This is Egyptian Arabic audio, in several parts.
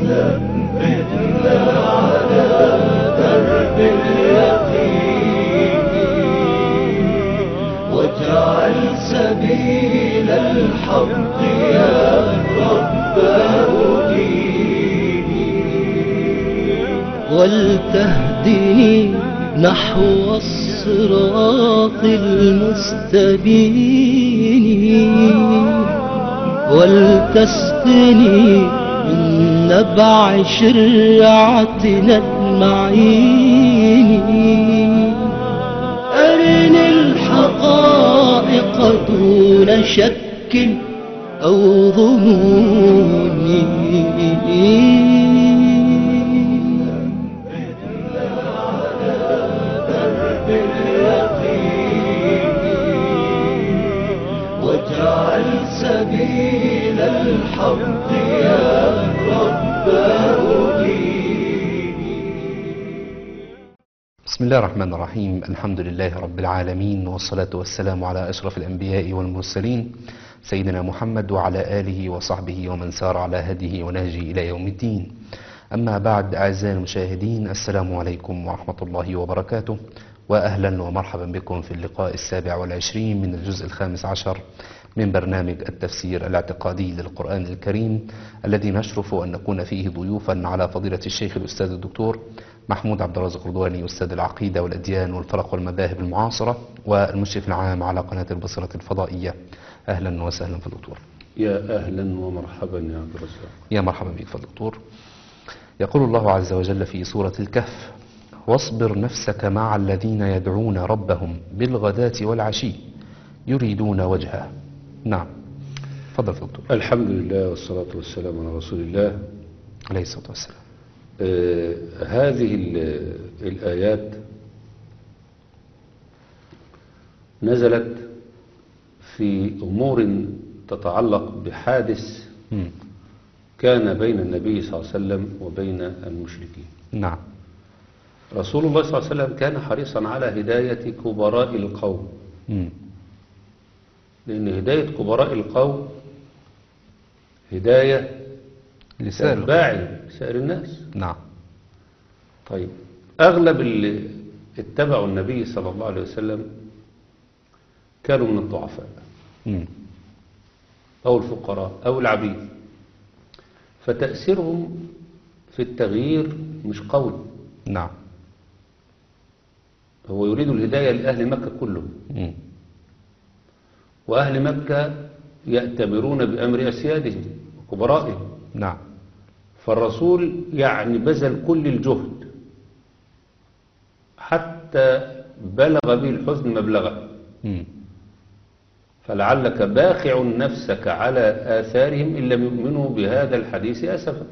واجعل سبيل الحق يا رب هديني ولتهدني نحو الصراط المستبين ولتسقني من نبع شرعتنا المعين أرني الحقائق دون شك أو ظنون واجعل سبيل الحق يا رب هديني بسم الله الرحمن الرحيم الحمد لله رب العالمين والصلاة والسلام على أشرف الأنبياء والمرسلين سيدنا محمد وعلى آله وصحبه ومن سار على هديه ونهجه إلى يوم الدين أما بعد أعزائي المشاهدين السلام عليكم ورحمة الله وبركاته وأهلا ومرحبا بكم في اللقاء السابع والعشرين من الجزء الخامس عشر من برنامج التفسير الاعتقادي للقرآن الكريم الذي نشرف أن نكون فيه ضيوفا على فضيلة الشيخ الأستاذ الدكتور محمود عبد الرازق رضواني أستاذ العقيدة والأديان والفرق والمذاهب المعاصرة والمشرف العام على قناة البصرة الفضائية أهلا وسهلا في الدكتور يا أهلا ومرحبا يا عبد الرزاق يا مرحبا بك فضل الدكتور يقول الله عز وجل في سورة الكهف واصبر نفسك مع الذين يدعون ربهم بالغداة والعشي يريدون وجهه نعم تفضل فضل الدكتور الحمد لله والصلاة والسلام على رسول الله عليه الصلاة والسلام آه هذه ال- الآيات نزلت في أمور تتعلق بحادث مم. كان بين النبي صلى الله عليه وسلم وبين المشركين نعم رسول الله صلى الله عليه وسلم كان حريصا على هداية كبراء القوم مم. لأن هداية كبراء القوم هداية لسائر الخلق. تتباع سائر الناس نعم طيب أغلب اللي اتبعوا النبي صلى الله عليه وسلم كانوا من الضعفاء مم. أو الفقراء أو العبيد فتأثيرهم في التغيير مش قوي نعم هو يريد الهداية لأهل مكة كلهم مم. وأهل مكة يأتمرون بأمر أسيادهم وكبرائهم نعم فالرسول يعني بذل كل الجهد حتى بلغ به الحزن مبلغه مم. فلعلك باخع نفسك على آثارهم إن لم يؤمنوا بهذا الحديث أسفا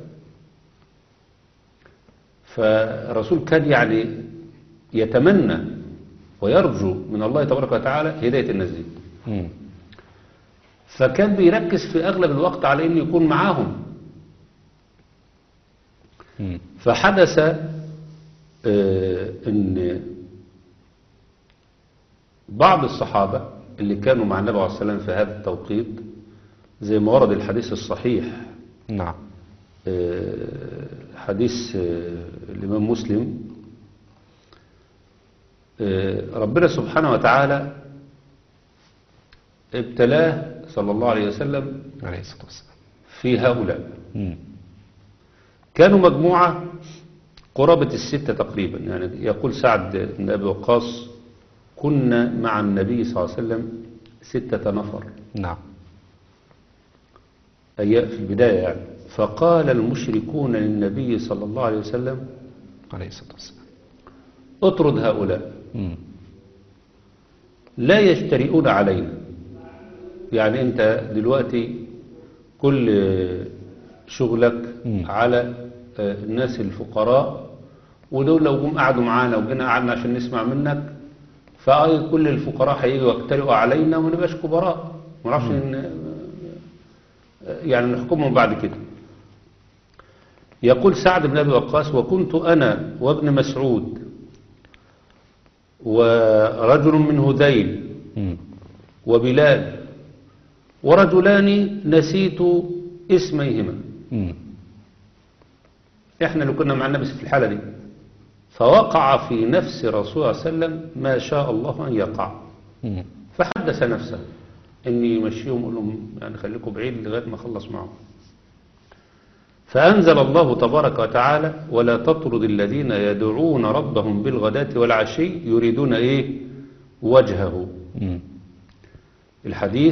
فالرسول كان يعني يتمنى ويرجو من الله تبارك وتعالى هداية الناس دي مم. فكان بيركز في أغلب الوقت على أن يكون معاهم مم. فحدث آه، أن بعض الصحابة اللي كانوا مع النبي عليه الصلاة والسلام في هذا التوقيت زي ما ورد الحديث الصحيح نعم آه، حديث آه، الإمام مسلم آه، ربنا سبحانه وتعالى ابتلاه صلى الله عليه وسلم عليه الصلاة والسلام في هؤلاء مم. كانوا مجموعة قرابة الستة تقريبا يعني يقول سعد بن أبي وقاص كنا مع النبي صلى الله عليه وسلم ستة نفر نعم أي في البداية يعني فقال المشركون للنبي صلى الله عليه وسلم عليه الصلاة والسلام اطرد هؤلاء مم. لا يجترئون علينا يعني انت دلوقتي كل شغلك مم. على آه، الناس الفقراء ودول لو جم قعدوا معانا وجينا قعدنا عشان نسمع منك فأي كل الفقراء هيجوا يجترئوا علينا وما نبقاش كبراء ما نعرفش ان آه، يعني نحكمهم بعد كده يقول سعد بن ابي وقاص وكنت انا وابن مسعود ورجل من هذيل مم. وبلال ورجلان نسيت اسميهما مم. احنا اللي كنا مع النبي في الحالة دي فوقع في نفس رسول الله صلى الله عليه وسلم ما شاء الله أن يقع مم. فحدث نفسه اني يمشيهم يقول لهم يعني خليكم بعيد لغايه ما اخلص معهم فانزل الله تبارك وتعالى ولا تطرد الذين يدعون ربهم بالغداة والعشي يريدون ايه وجهه مم. الحديث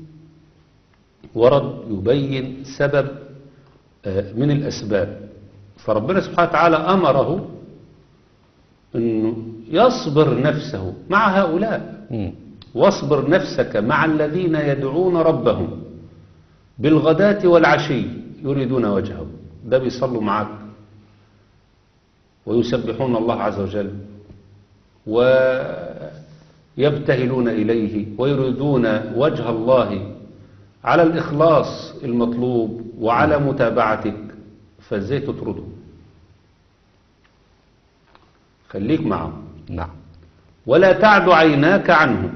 ورد يبين سبب آه، من الاسباب فربنا سبحانه وتعالى امره انه يصبر نفسه مع هؤلاء مم. واصبر نفسك مع الذين يدعون ربهم بالغداة والعشي يريدون وجهه ده بيصلوا معك ويسبحون الله عز وجل ويبتهلون إليه ويريدون وجه الله على الإخلاص المطلوب وعلى متابعتك فازاي تطرده خليك معهم نعم ولا تعد عيناك عنه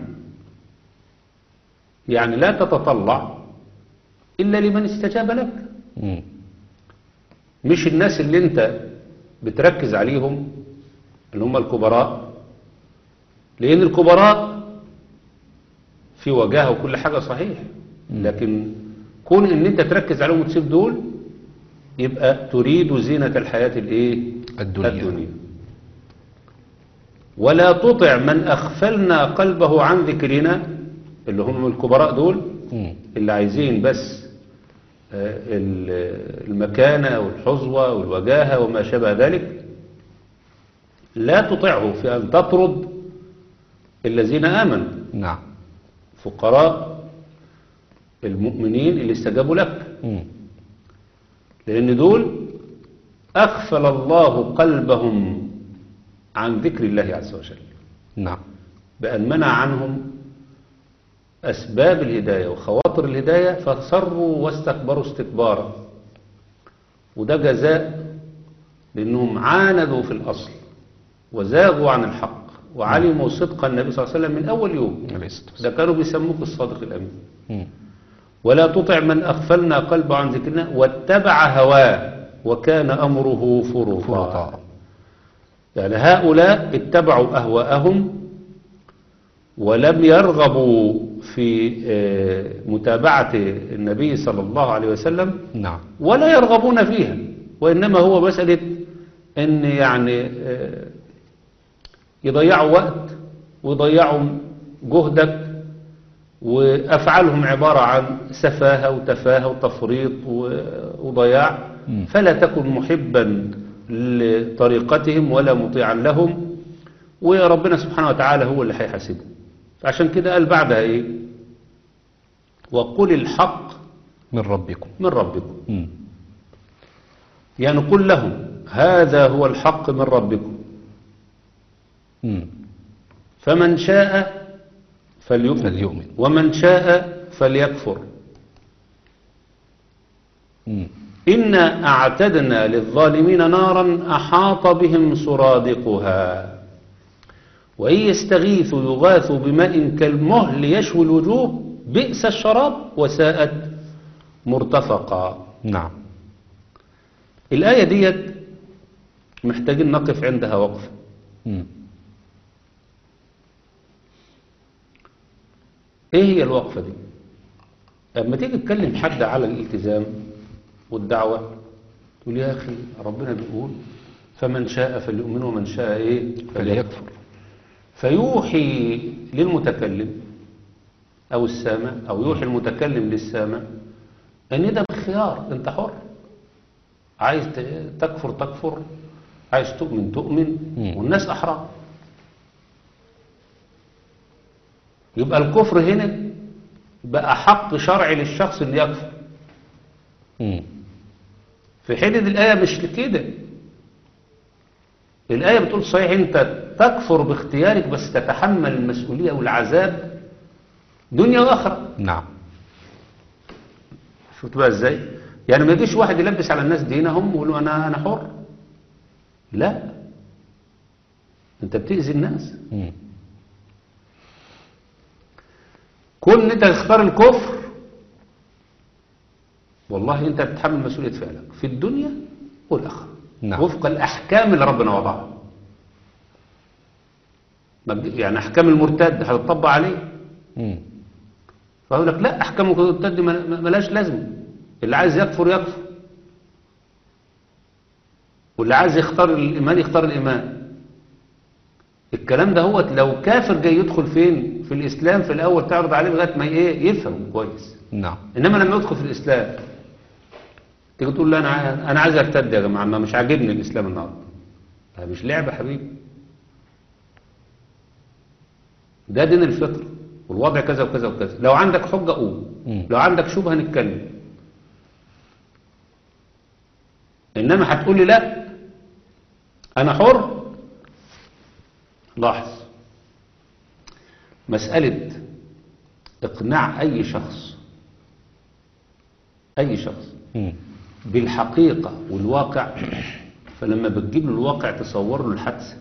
يعني لا تتطلع إلا لمن استجاب لك مم. مش الناس اللي انت بتركز عليهم اللي هم الكبراء لأن الكبراء في وجاهه وكل حاجة صحيح لكن كون ان انت تركز عليهم وتسيب دول يبقى تريد زينة الحياة الايه الدنيا. الدنيا ولا تطع من أغفلنا قلبه عن ذكرنا اللي هم الكبراء دول مم. اللي عايزين بس آه، ال- المكانة والحظوة والوجاهة وما شابه ذلك لا تطعه في أن تطرد الذين آمنوا نعم فقراء المؤمنين اللي استجابوا لك مم. لأن دول أغفل الله قلبهم عن ذكر الله عز وجل نعم بأن منع عنهم أسباب الهداية وخواطر الهداية فصروا واستكبروا استكبارا وده جزاء لأنهم عاندوا في الأصل وزاغوا عن الحق وعلموا صدق النبي صلى الله عليه وسلم من أول يوم عليه الصلاة ده والسلام. كانوا بيسموك الصادق الأمين مم. ولا تطع من أغفلنا قلبه عن ذكرنا واتبع هواه وكان أمره فرطا فرطا يعني هؤلاء اتبعوا أهواءهم ولم يرغبوا في آه، متابعة النبي صلى الله عليه وسلم نعم ولا يرغبون فيها وإنما هو مسألة أن يعني آه، يضيعوا وقت ويضيعوا جهدك وأفعالهم عبارة عن سفاهة وتفاهة وتفريط و- وضياع مم. فلا تكن محبا لطريقتهم ولا مطيعا لهم وربنا سبحانه وتعالى هو اللي هيحاسبهم عشان كده قال بعدها ايه وقل الحق من ربكم من ربكم مم. يعني قل لهم هذا هو الحق من ربكم مم. فمن شاء فليؤمن, فليؤمن. ومن شاء فليكفر مم. إنا أعتدنا للظالمين نارا أحاط بهم سرادقها وإن يستغيثوا يغاثوا بماء كالمهل يشوي الوجوه بئس الشراب وساءت مرتفقا نعم الآية ديت محتاجين نقف عندها وقفة مم. ايه هي الوقفة دي لما تيجي تكلم حد على الالتزام والدعوة تقول يا اخي ربنا بيقول فمن شاء فليؤمن ومن شاء ايه فليكفر فيوحي للمتكلم او السامع او يوحي المتكلم للسامع ان ده بخيار انت حر عايز ت- تكفر تكفر عايز تؤمن تؤمن مم. والناس احرار يبقى الكفر هنا بقى حق شرعي للشخص اللي يكفر مم. في حين إن الآية مش كده الآية بتقول صحيح أنت تكفر باختيارك بس تتحمل المسؤولية والعذاب دنيا وآخرة نعم شفت بقى ازاي يعني ما يجيش واحد يلبس على الناس دينهم ويقول له انا انا حر لا انت بتأذي الناس مم. كون ان انت تختار الكفر والله انت بتتحمل مسؤولية فعلك في الدنيا والاخره نعم. وفق الأحكام اللي ربنا وضعها ما بد- يعني أحكام المرتد هتطبق عليه مم. فأقول لك لا أحكام المرتد ما- ما- ملاش لازمة اللي عايز يكفر يكفر واللي عايز يختار الإيمان يختار الإيمان الكلام ده هو لو كافر جاي يدخل فين في الإسلام في الأول تعرض عليه لغاية ما إيه يفهم كويس نعم انما لما يدخل في الاسلام تيجي تقول له انا ع- انا عايز ارتد يا جماعه ما مش عاجبني الاسلام النهارده ده مش لعبه يا حبيبي ده دين الفطر والوضع كذا وكذا وكذا لو عندك حجه قول مم. لو عندك شبهه نتكلم انما هتقول لي لا انا حر لاحظ مساله اقناع اي شخص اي شخص مم. بالحقيقة والواقع فلما بتجيب له الواقع تصور له الحادثة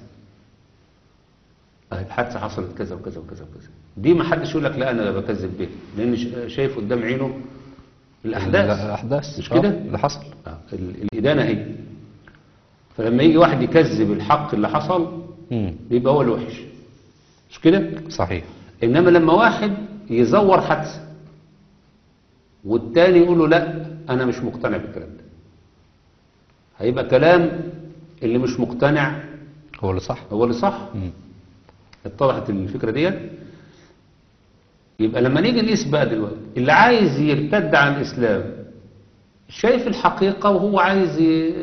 أهي الحادثة حصلت كذا وكذا وكذا وكذا دي ما حدش يقول لك لا انا بكذب بيه لان ش- شايف قدام عينه الاحداث الأحداث مش آه، كده اللي حصل آه، ال- الادانة هي فلما يجي واحد يكذب الحق اللي حصل مم. يبقى هو الوحش مش كده صحيح انما لما واحد يزور حادثه والتاني يقول له لا انا مش مقتنع بالكلام ده هيبقى كلام اللي مش مقتنع هو اللي صح هو اللي صح مم. اتضحت الفكره ديت يبقى لما نيجي نقيس بقى دلوقتي اللي عايز يرتد عن الاسلام شايف الحقيقه وهو عايز ي-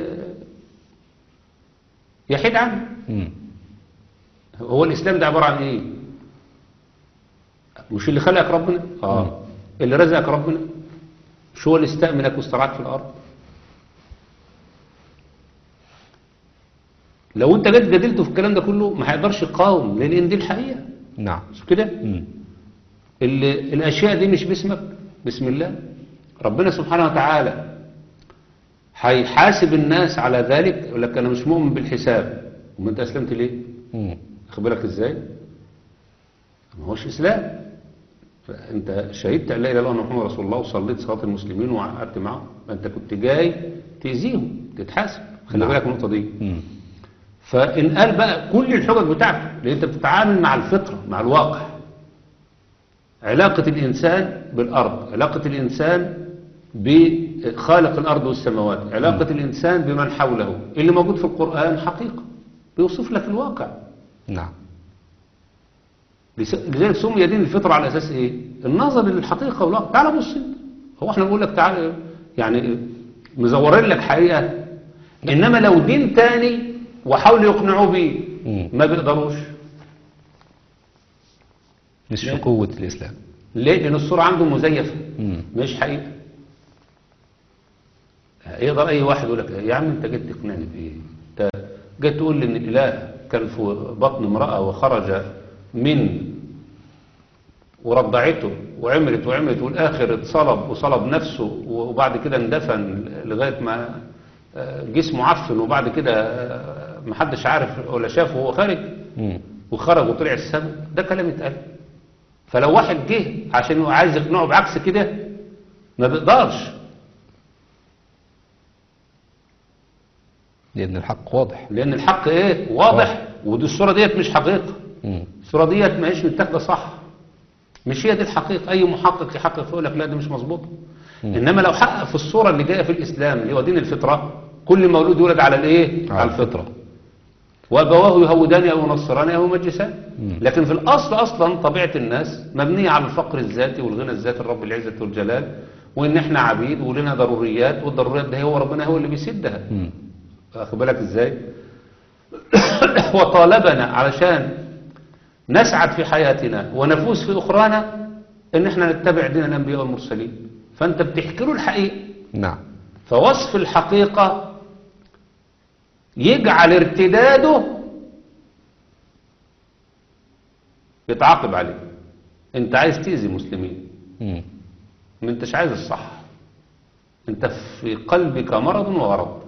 يحيد عنه مم. هو الإسلام ده عبارة عن إيه؟ مش اللي خلقك ربنا؟ آه اللي رزقك ربنا؟ مش هو اللي استأمنك واسترعاك في الأرض؟ لو أنت جيت جادلته في الكلام ده كله ما هيقدرش يقاوم لأن دي الحقيقة نعم مش كده؟ مم. اللي الأشياء دي مش باسمك بسم الله ربنا سبحانه وتعالى هيحاسب الناس على ذلك يقول لك أنا مش مؤمن بالحساب وما أنت أسلمت ليه؟ مم. واخد بالك ازاي ما هوش اسلام فانت شهدت ان لا اله الا الله محمد رسول الله وصليت صلاه المسلمين وقعدت معهم فانت كنت جاي تاذيهم تتحاسب خلي نعم. بالك من النقطه دي مم. فان قال بقى كل الحجج بتاعته لان انت بتتعامل مع الفطره مع الواقع علاقه الانسان بالارض علاقه الانسان بخالق الارض والسماوات علاقه الانسان بمن حوله اللي موجود في القران حقيقه بيوصف لك الواقع نعم لس- لذلك سمي دين الفطرة على أساس إيه؟ النظر للحقيقة والواقع تعال بص انت. هو احنا بنقول لك تعال يعني مزورين لك حقيقة إنما لو دين تاني وحاولوا يقنعوا بيه مم. ما بيقدروش مش لا. في قوة الإسلام ليه؟ لأن الصورة عنده مزيفة مم. مش حقيقة يقدر أي واحد يقول لك يا عم أنت جيت تقنعني بإيه؟ أنت جيت تقول لي إن الإله كان في بطن امرأة وخرج من ورضعته وعملت وعملت والآخر اتصلب وصلب نفسه وبعد كده اندفن لغاية ما آه، جسمه عفن وبعد كده آه، محدش عارف ولا شافه وهو خارج مم. وخرج وطلع السماء ده كلام اتقال فلو واحد جه عشان هو عايز يقنعه بعكس كده ما بيقدرش لأن الحق واضح لان الحق ايه واضح ودي الصوره ديت مش حقيقه مم. الصوره ديت ما هيش متاخده صح مش هي دي الحقيقه اي محقق يحقق يقول لك لا دي مش مظبوطه انما لو حقق في الصوره اللي جايه في الاسلام اللي هو دين الفطره كل مولود يولد على الايه على الفطرة وابواه يهودان او ينصران او يمجسان مم. لكن في الاصل اصلا طبيعه الناس مبنيه على الفقر الذاتي والغنى الذاتي لرب العزه والجلال وان احنا عبيد ولنا ضروريات والضروريات ده هو ربنا هو اللي بيسدها مم. واخد بالك ازاي وطالبنا علشان نسعد في حياتنا ونفوز في اخرانا ان احنا نتبع دين الانبياء والمرسلين فانت بتحكي له الحقيقه نعم فوصف الحقيقة يجعل ارتداده يتعاقب عليه انت عايز تأذي مسلمين مم. ما انتش عايز الصح انت في قلبك مرض وغرض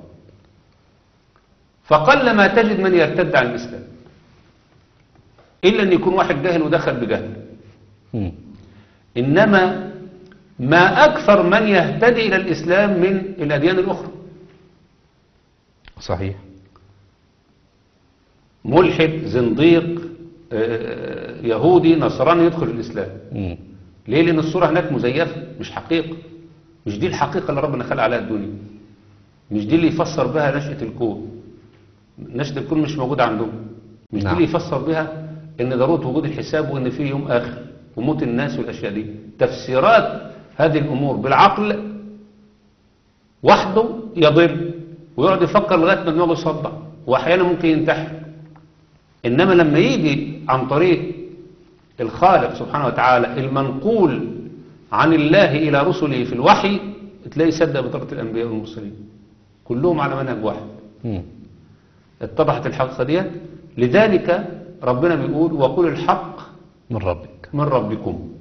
فقل ما تجد من يرتد عن الإسلام إلا أن يكون واحد جاهل ودخل بجهل مم. إنما ما أكثر من يهتدي إلى الإسلام من الأديان الأخرى صحيح ملحد زنديق آه، يهودي نصراني يدخل الإسلام مم. ليه لأن الصورة هناك مزيفة مش حقيقة مش دي الحقيقة اللي ربنا خلق عليها الدنيا مش دي اللي يفسر بها نشأة الكون نشأة الكون مش موجودة عندهم مش دي نعم. اللي يفسر بها ان ضرورة وجود الحساب وان في يوم آخر وموت الناس والأشياء دي تفسيرات هذه الأمور بالعقل وحده يضل ويقعد يفكر لغاية ما دماغه يصدع وأحيانا ممكن ينتحر إنما لما يجي عن طريق الخالق سبحانه وتعالى المنقول عن الله إلى رسله في الوحي تلاقي صدق بطريقة الأنبياء والمرسلين كلهم على منهج واحد مم. اتضحت الحقيقة دي لذلك ربنا بيقول وقل الحق من ربك من ربكم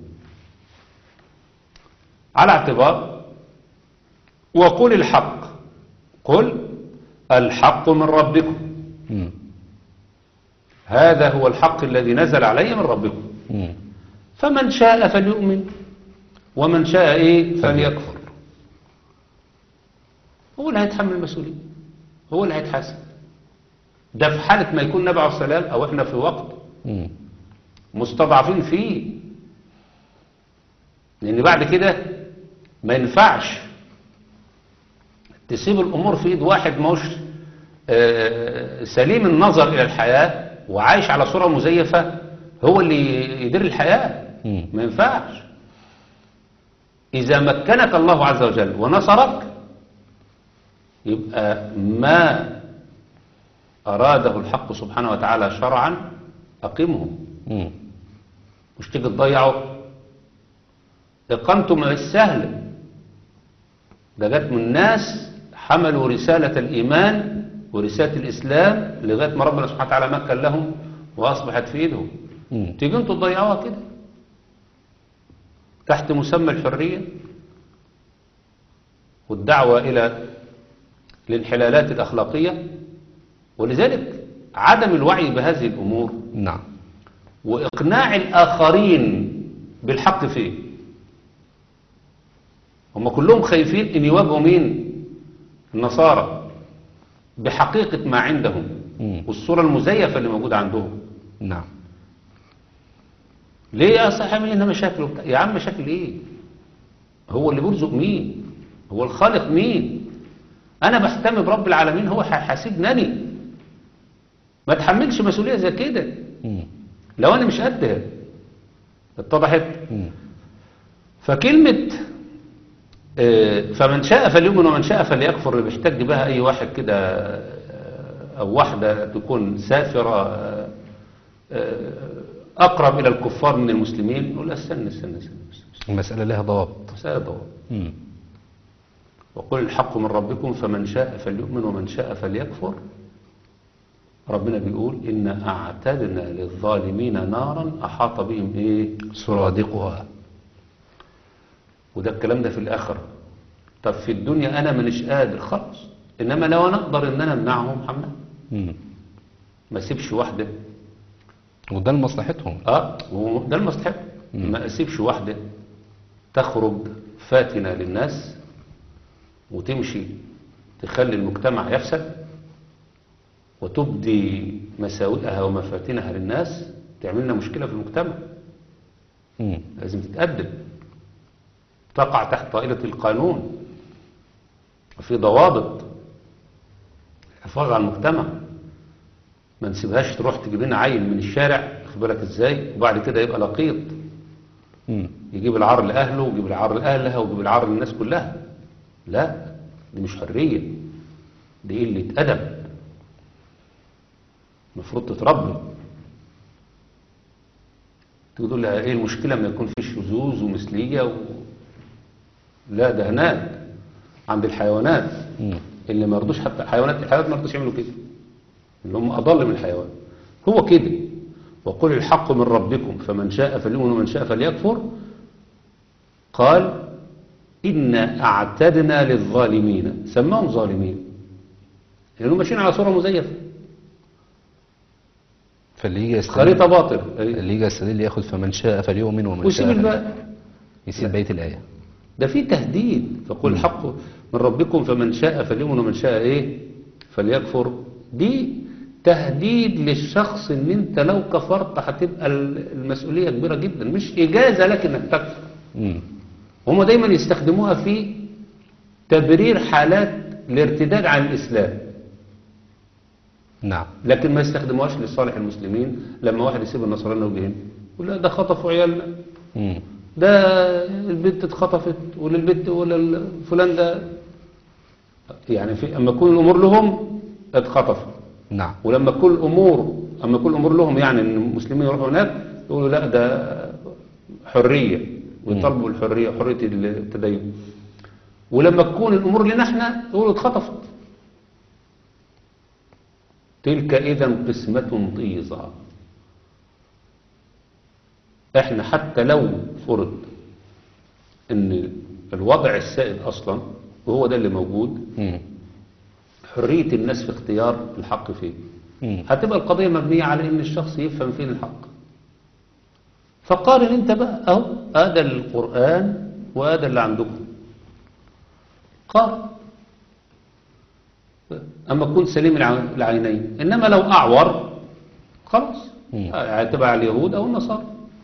على اعتبار وقل الحق قل الحق من ربكم مم. هذا هو الحق الذي نزل علي من ربكم مم. فمن شاء فليؤمن ومن شاء ايه فليكفر هو اللي هيتحمل المسؤولية هو اللي هيتحاسب ده في حالة ما يكون نبع السلام او احنا في وقت مم. مستضعفين فيه لان بعد كده ما ينفعش تسيب الامور في ايد واحد موش آه، سليم النظر الى الحياة وعايش على صورة مزيفة هو اللي يدير الحياة مم. ما ينفعش اذا مكنك الله عز وجل ونصرك يبقى ما اراده الحق سبحانه وتعالى شرعا اقمه مم. مش تيجي تضيعه اقامته مش سهله ده جت من ناس حملوا رسالة الإيمان ورسالة الإسلام لغاية ما ربنا سبحانه وتعالى مكن لهم وأصبحت في إيدهم مم. تيجي انتوا تضيعوها كده تحت مسمى الحرية والدعوة إلى الانحلالات الأخلاقية ولذلك عدم الوعي بهذه الأمور نعم وإقناع الآخرين بالحق فيه هم كلهم خايفين إن يواجهوا مين النصارى بحقيقة ما عندهم مم. والصورة المزيفة اللي موجودة عندهم نعم ليه يا صاحبي هنا مشاكل وبتاع يا عم مشاكل ايه هو اللي بيرزق مين هو الخالق مين انا بحتمي برب العالمين هو هيحاسبني ما تحملش مسؤولية زي كده مم. لو انا مش قدها اتضحت مم. فكلمة آه، فمن شاء فليؤمن ومن شاء فليكفر اللي بيحتج بها أي واحد كده آه، أو واحدة تكون سافرة آه، آه، أقرب إلى الكفار من المسلمين نقول لا استنى استنى استنى استنى. المسألة لها ضوابط مسألة ضوء مم. وقل الحق من ربكم فمن شاء فليؤمن ومن شاء فليكفر ربنا بيقول إن أعتدنا للظالمين نارا أحاط بهم إيه سرادقها وده الكلام ده في الآخرة طب في الدنيا أنا مانيش قادر خلاص إنما لو أنا أقدر إن أنا أمنعهم حمد مم. ما أسيبش واحدة وده لمصلحتهم أه وده المستحق ما أسيبش واحدة تخرج فاتنة للناس وتمشي تخلي المجتمع يفسد وتبدي مساوئها ومفاتنها للناس تعمل لنا مشكلة في المجتمع مم. لازم تتأدب تقع تحت طائلة القانون وفي ضوابط حفاظ على المجتمع ما نسيبهاش تروح تجيب لنا عيل من الشارع خد بالك ازاي وبعد كده يبقى لقيط مم. يجيب العار لأهله ويجيب العار لأهلها ويجيب العار للناس كلها لا دي مش حرية دي قلة أدب المفروض تتربى تقول لها ايه المشكلة ما يكون في شذوذ ومثلية و... لا ده هناك عند الحيوانات مم. اللي ما رضوش حتى الحيوانات الحيوانات ما رضوش يعملوا كده اللي هم أضل من الحيوان هو كده وقل الحق من ربكم فمن شاء فليؤمن ومن شاء فليكفر قال إنا أعتدنا للظالمين سماهم ظالمين لأنهم ماشيين على صورة مزيفة فاللي يجي يستدل خريطة باطل اللي يجي يستدل ياخد فمن شاء فليؤمن ومن ويسيب شاء الباقي فليكفر. يسيب بقية الآية ده في تهديد فقل الحق من ربكم فمن شاء فليؤمن ومن شاء ايه فليكفر دي تهديد للشخص ان انت لو كفرت هتبقى ال- المسؤولية كبيرة جدا مش اجازة لك انك تكفر مم. هم دايما يستخدموها في تبرير حالات الارتداد عن الاسلام نعم لكن ما يستخدموهاش لصالح المسلمين لما واحد يسيب النصرانية ويجي يقول لا ده خطفوا عيالنا مم. ده البنت اتخطفت ولا البنت ولا ال- فلان ده يعني في اما تكون الامور لهم اتخطفوا نعم ولما تكون الامور اما تكون الامور لهم يعني ان المسلمين يروحوا هناك يقولوا لا ده حريه ويطالبوا بالحريه حريه التدين ولما تكون الامور لنا احنا يقولوا اتخطفت تلك اذا قسمه ضيزى احنا حتى لو فرض ان الوضع السائد اصلا وهو ده اللي موجود مم. حرية الناس في اختيار الحق فيه مم. هتبقى القضية مبنية على ان الشخص يفهم فين الحق فقارن انت بقى اهو هذا القرآن وهذا اللي عندكم قارن اما تكون سليم الع- العينين انما لو اعور خلاص مم. هتبقى على اليهود او النصارى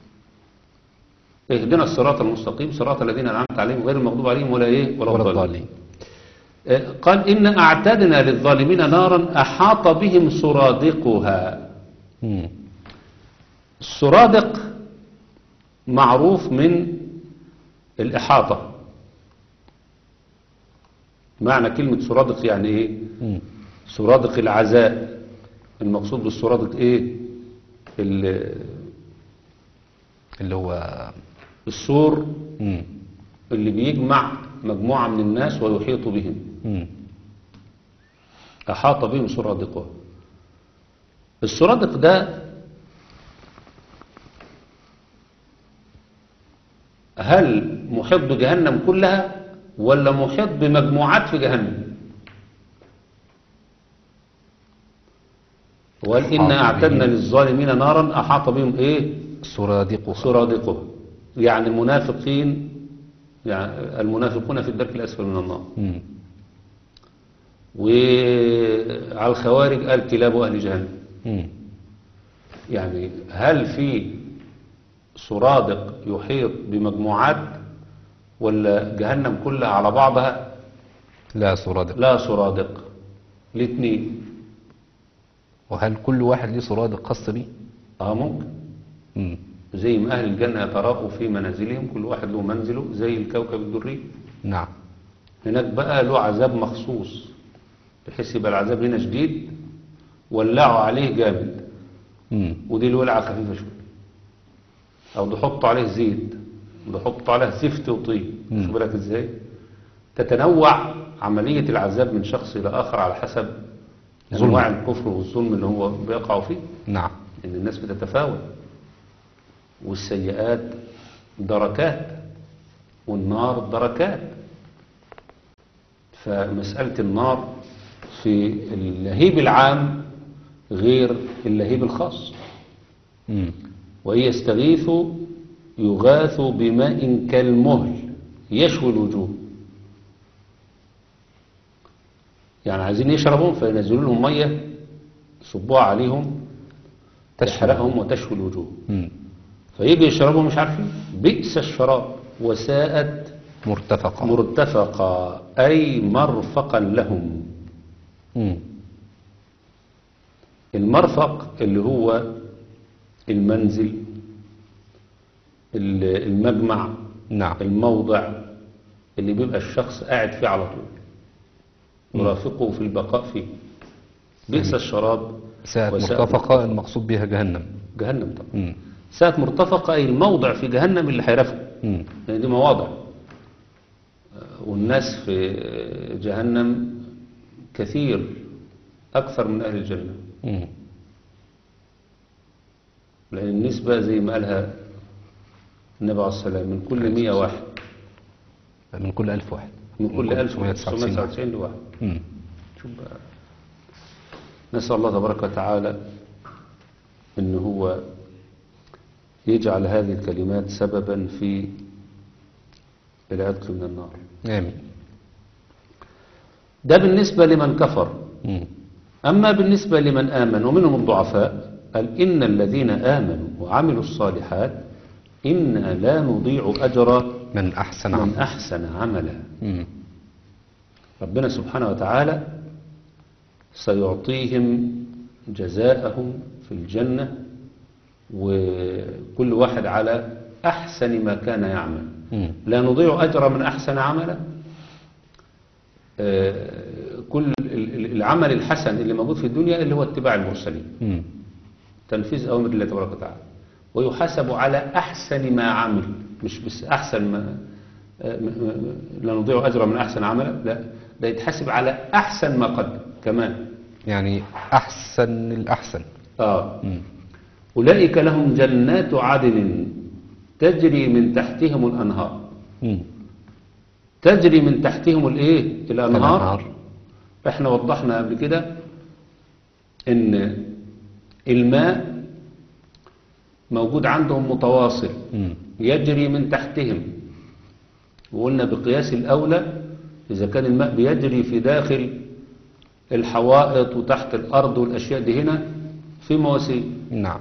اهدنا الصراط المستقيم صراط الذين انعمت عليهم غير المغضوب عليهم ولا ايه ولا الضالين. الضالين قال إن أعتدنا للظالمين نارا أحاط بهم سرادقها مم. السرادق معروف من الإحاطة معنى كلمة سرادق يعني إيه مم. سرادق العزاء المقصود بالسرادق إيه ال- اللي هو السور مم. اللي بيجمع مجموعة من الناس ويحيط بهم مم. أحاط بهم سرادقها السرادق ده هل محيط بجهنم كلها ولا محيط بمجموعات في جهنم وقال إن أحاط أعتدنا بهم. للظالمين نارا أحاط بهم إيه سرادقها سرادقها يعني المنافقين يعني المنافقون في الدرك الأسفل من النار مم. وعلى الخوارج قال كلاب أهل جهنم مم. يعني هل في سرادق يحيط بمجموعات ولا جهنم كلها على بعضها لا سرادق لا سرادق الاثنين وهل كل واحد ليه سرادق خاص بيه اه ممكن مم. زي ما أهل الجنة يتراءوا في منازلهم كل واحد له منزله زي الكوكب الدري نعم هناك بقى له عذاب مخصوص بحيث يبقى العذاب هنا شديد ولعوا عليه جامد مم. ودي الولعة خفيفة شوية أو تحط عليه زيت وتحط عليه زفت وطين مم. شو بالك ازاي تتنوع عملية العذاب من شخص إلى آخر على حسب ظلم. أنواع الكفر والظلم اللي هو بيقع فيه نعم إن الناس بتتفاوت والسيئات دركات والنار دركات فمسألة النار في اللهيب العام غير اللهيب الخاص مم. وإن يستغيثوا يغاثوا بماء كالمهل يشوي الوجوه يعني عايزين يشربهم فينزلوا لهم مية يصبوها عليهم تحرقهم وتشوي الوجوه مم. فيجي يشربوا مش عارفين بئس الشراب وساءت مرتفقة مرتفقا أي مرفقا لهم مم. المرفق اللي هو المنزل ال- المجمع نعم الموضع اللي بيبقى الشخص قاعد فيه على طول يرافقه في البقاء فيه بئس الشراب ساعة وساءت مرتفقة المقصود بها جهنم جهنم طبعا مم. ساعة مرتفقة أي الموضع في جهنم اللي هيرافقه مم. يعني دي مواضع والناس في جهنم كثير أكثر من أهل الجنة مم. لأن النسبة زي ما قالها النبي عليه الصلاة والسلام من كل 100 واحد من كل ألف واحد من كل 1999 واحد. 1999 لواحد مم. شوف بقى نسأل الله تبارك وتعالى إن هو يجعل هذه الكلمات سببا في العتق من النار آمين ده بالنسبة لمن كفر مم. أما بالنسبة لمن آمن ومنهم الضعفاء قال إن الذين آمنوا وعملوا الصالحات إنا لا نضيع أجر من أحسن من عمل أحسن عملا مم. ربنا سبحانه وتعالى سيعطيهم جزاءهم في الجنة وكل واحد على أحسن ما كان يعمل مم. لا نضيع أجر من أحسن عملا آه، كل ال- ال- العمل الحسن اللي موجود في الدنيا اللي هو اتباع المرسلين مم. تنفيذ أوامر الله تبارك وتعالى ويحاسب على أحسن ما عمل مش بس أحسن ما آه، م- م- لا نضيع أجر من أحسن عملا لا ده يتحاسب على أحسن ما قدم كمان يعني أحسن الأحسن آه مم. أولئك لهم جنات عدن تجري من تحتهم الأنهار مم. تجري من تحتهم الإيه الأنهار الأنهار. احنا وضحنا قبل كده ان الماء موجود عندهم متواصل مم. يجري من تحتهم وقلنا بقياس الأولى إذا كان الماء بيجري في داخل الحوائط وتحت الأرض والأشياء دي هنا في مواسير نعم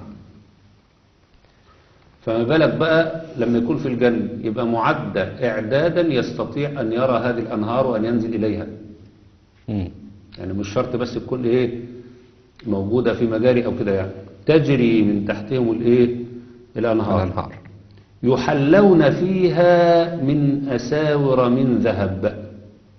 فما بالك بقى لما يكون في الجنة يبقى معد إعدادا يستطيع أن يرى هذه الأنهار وأن ينزل إليها مم. يعني مش شرط بس تكون إيه موجودة في مجاري أو كده يعني تجري من تحتهم الإيه الأنهار الأنهار يحلون فيها من أساور من ذهب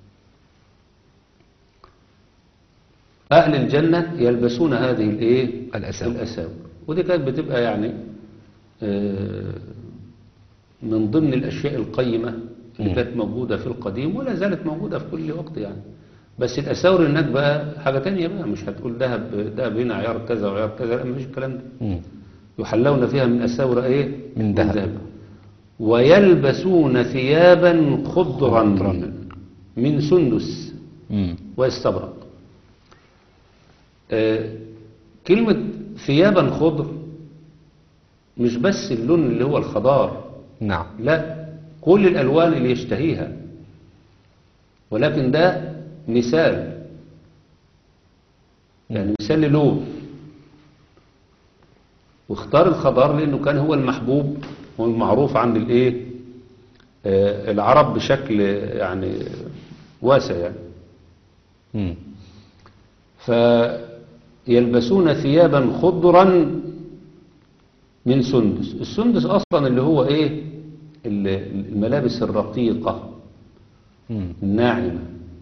أهل الجنة يلبسون هذه الإيه الأساور. الأساور ودي كانت بتبقى يعني آه، من ضمن الأشياء القيمة اللي مم. كانت موجودة في القديم ولا زالت موجودة في كل وقت يعني بس الأساور هناك بقى حاجة تانية بقى مش هتقول ذهب ذهب هنا عيار كذا وعيار كذا لا مفيش الكلام ده مم. يحلون فيها من أساور إيه من ذهب. ويلبسون ثيابا خضرا خضرا. من سندس مم. واستبرق آه، كلمة ثيابا خضر مش بس اللون اللي هو الخضار نعم لا كل الألوان اللي يشتهيها ولكن ده مثال يعني مثال للون واختار الخضار لأنه كان هو المحبوب والمعروف عند الايه آه، العرب بشكل يعني واسع يعني مم. فيلبسون ثيابا خضرا من سندس السندس أصلا اللي هو إيه ال- الملابس الرقيقة مم. الناعمة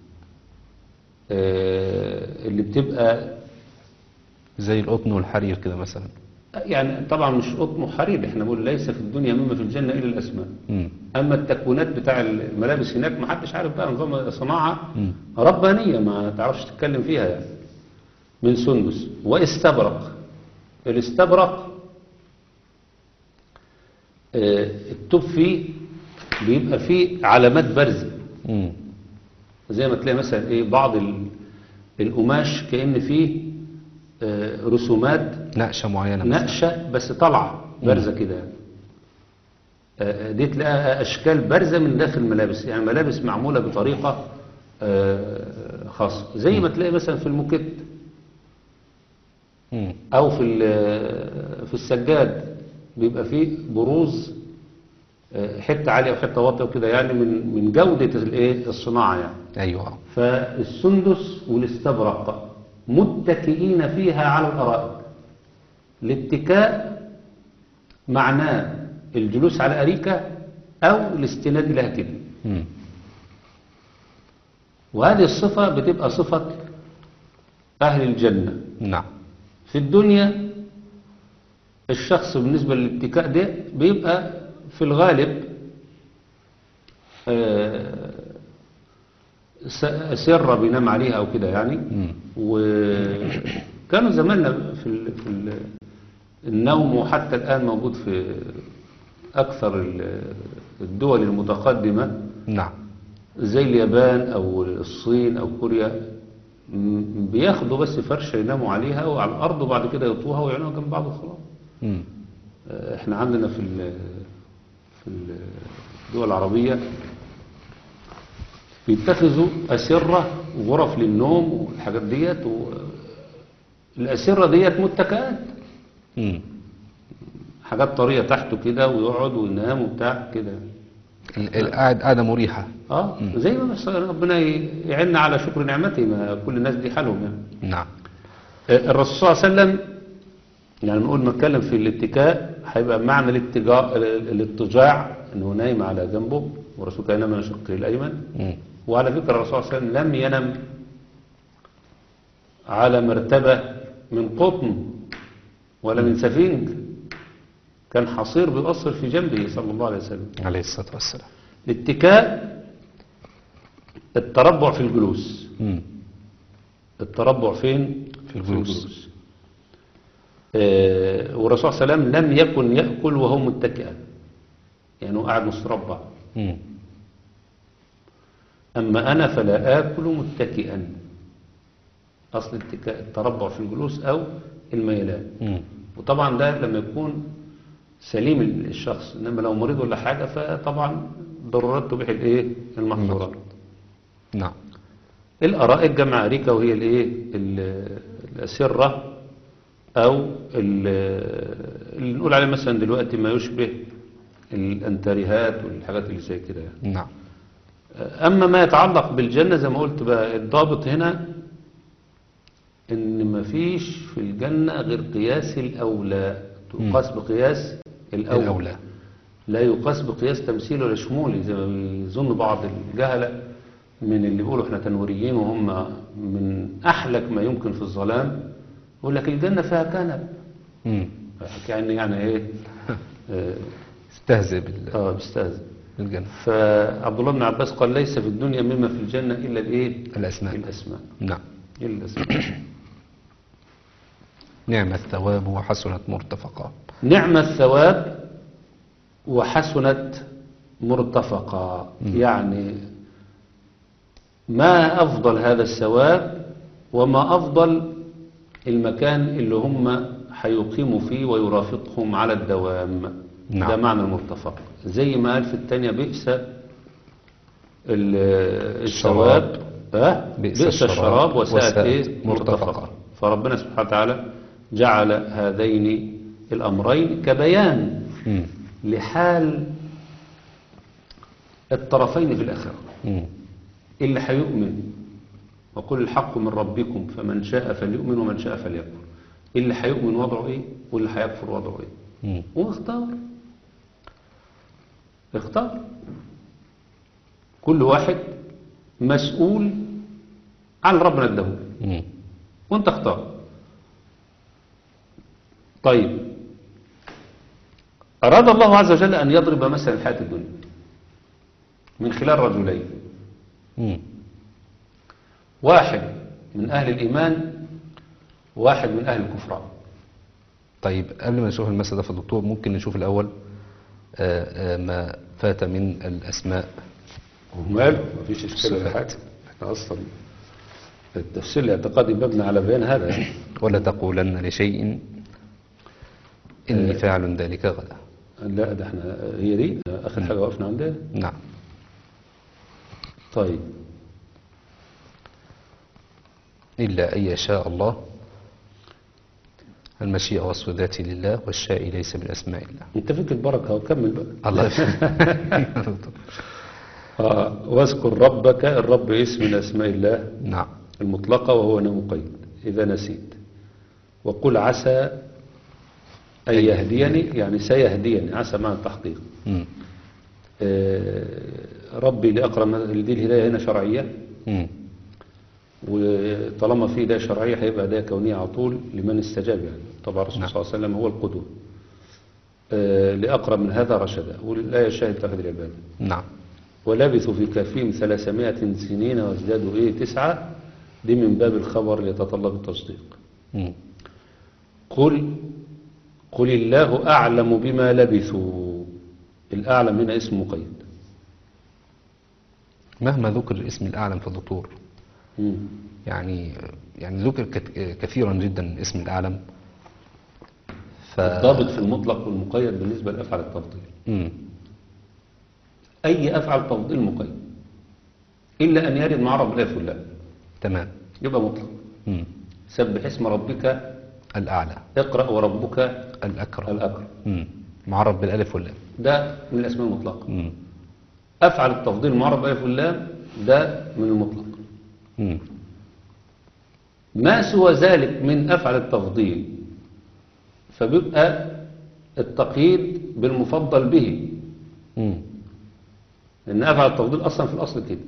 آه، اللي بتبقى زي القطن والحرير كده مثلا يعني طبعا مش قطن وحرير احنا بنقول ليس في الدنيا مما في الجنة إلا الأسماء مم. أما التكوينات بتاع الملابس هناك ما حدش عارف بقى نظام صناعة مم. ربانية ما تعرفش تتكلم فيها يعني من سندس واستبرق الاستبرق آه، التوب فيه بيبقى فيه علامات بارزة مم. زي ما تلاقي مثلا ايه بعض ال- القماش كأن فيه آه، رسومات نقشة معينة مثلا نقشة بس طالعة بارزة كده يعني. آه، دي تلاقيها أشكال بارزة من داخل الملابس يعني ملابس معمولة بطريقة آه، خاصة زي ما تلاقي مثلا في الموكيت مم. أو في ال- في السجاد بيبقى فيه بروز آه، حتة عالية وحتة واطية وكده يعني من من جودة الايه الصناعة يعني أيوة فالسندس والاستبرق متكئين فيها على الأرائك الاتكاء معناه الجلوس على أريكة أو الاستناد لها كده مم. وهذه الصفة بتبقى صفة أهل الجنة نعم في الدنيا الشخص بالنسبة للاتكاء ده بيبقى في الغالب آه، س- سرة بينام عليها أو كده يعني مم. وكانوا زماننا في ال... في ال... النوم وحتى الآن موجود في أكثر ال- الدول المتقدمة نعم زي اليابان أو الصين أو كوريا م- بياخدوا بس فرشة يناموا عليها وعلى الأرض وبعد كده يطوها ويعينوها جنب بعض وخلاص مم. آه، احنا عندنا في ال- في الدول العربية بيتخذوا أسرة وغرف للنوم والحاجات ديت الأسرة ديت متكئات مم. حاجات طرية تحته كده ويقعد وينام وبتاع كده ال- القعد قاعدة مريحة اه زي ما بس ربنا يعيننا على شكر نعمته ما كل الناس دي حالهم يعني نعم آه، الرسول صلى الله عليه وسلم يعني نقول نتكلم في الاتكاء هيبقى معنى الاتجاع الاضطجاع انه نايم على جنبه والرسول كان ينام على شقه الايمن مم. وعلى فكره الرسول صلى الله عليه وسلم لم ينم على مرتبه من قطن ولا من سفنج كان حصير بيؤثر في جنبه صلى الله عليه وسلم عليه الصلاة والسلام الاتكاء التربع في الجلوس مم. التربع فين في الجلوس. آه، والرسول صلى الله عليه وسلم لم يكن يأكل وهو متكئا يعني هو قاعد مستربع مم. أما أنا فلا آكل متكئا أصل التكاء التربع في الجلوس أو الميلان مم. وطبعا ده لما يكون سليم الشخص إنما لو مريض ولا حاجة فطبعا ضرورات تبيح الإيه المحظورات نعم الأراء الجمع أريكة وهي الإيه ال- الأسرة أو ال- اللي نقول عليه مثلا دلوقتي ما يشبه الأنتريهات والحاجات اللي زي كده يعني. نعم أما ما يتعلق بالجنة زي ما قلت بقى الضابط هنا إن ما فيش في الجنة غير قياس الأولى تقاس بقياس الأولى, الأولى لا يقاس بقياس تمثيلي ولا شمولي زي ما بيظن بعض الجهلة من اللي بيقولوا احنا تنويريين وهم من أحلك ما يمكن في الظلام يقول لك الجنة فيها كنب مم. يعني يعني ايه اه استهزئ بال- آه، بيستهزئ بالجنة فعبد الله بن عباس قال ليس في الدنيا مما في الجنة إلا الإيه الأسماء الأسماء نعم إلا الأسماء نعم الثواب وحسنت مرتفقا نعم الثواب وحسنت مرتفقا يعني ما أفضل هذا الثواب وما أفضل المكان اللي هم هيقيموا فيه ويرافقهم على الدوام نعم. ده معنى المرتفق زي ما قال في الثانية بئس ال- الثواب آه؟ بئس بئس الشراب الشراب وساءت وساءت إيه؟ مرتفقا. مرتفقا فربنا سبحانه وتعالى جعل هذين الأمرين كبيان مم. لحال الطرفين في الآخرة مم. اللي هيؤمن وقل الحق من ربكم فمن شاء فليؤمن ومن شاء فليكفر اللي هيؤمن وضعه ايه واللي هيكفر وضعه ايه مم. واختار اختار كل واحد مسؤول عن ربنا اداه مم. وانت اختار طيب أراد الله عز وجل أن يضرب مثلا الحياة الدنيا من خلال رجلين مم. واحد من أهل الإيمان واحد من أهل الكفران طيب قبل ما نشوف المثل ده في الدكتور ممكن نشوف الأول آه، آه، ما فات من الأسماء وماله مفيش إشكال ولا حاجة احنا أصلا التفسير الاعتقادي مبني على بيان هذا يعني. ولا تقولن لشيء إني فاعل ذلك غدا لا ده احنا هي دي آخر حاجة وقفنا عندها نعم طيب إلا أن يشاء الله المشيئة وصف ذاتي لله والشاء ليس من أسماء الله انت فيك البركة وكمل بقى الله يفهم. آه، واذكر ربك الرب اسم من أسماء الله نعم المطلقة وهو لا مقيد إذا نسيت وقل عسى أن يهديني يعني سيهديني عسى معنى التحقيق مم. آه، ربي لأقرب دي الهداية هنا شرعية مم. وطالما في هداية شرعية هيبقى هداية كونية على طول لمن استجاب يعني طبعا الرسول نعم. صلى الله عليه وسلم هو القدوة آه، لأقرب من هذا رشدا والآية الشاهد تاخذ العبادة نعم ولبثوا في كهفهم ثلاثمائة سنين وازدادوا إيه تسعة دي من باب الخبر يتطلب التصديق مم. قل قل الله أعلم بما لبثوا الأعلم هنا اسم مقيد مهما ذكر الاسم الأعلم في الدكتور مم. يعني يعني ذكر كت- كثيرا جدا اسم الأعلم ف... الضابط في المطلق والمقيد بالنسبة لأفعال التفضيل مم. أي أفعل تفضيل مقيد إلا أن يرد معرض الألف واللام تمام يبقى مطلق مم. سبح اسم ربك الأعلى اقرأ وربك الأكرم الأكرم مم. معرب بالألف واللام ده من الأسماء المطلقة مم. أفعل التفضيل معرب بألف واللام ده من المطلق مم. ما سوى ذلك من أفعل التفضيل فبيبقى التقييد بالمفضل به مم. لأن أفعل التفضيل أصلا في الأصل كده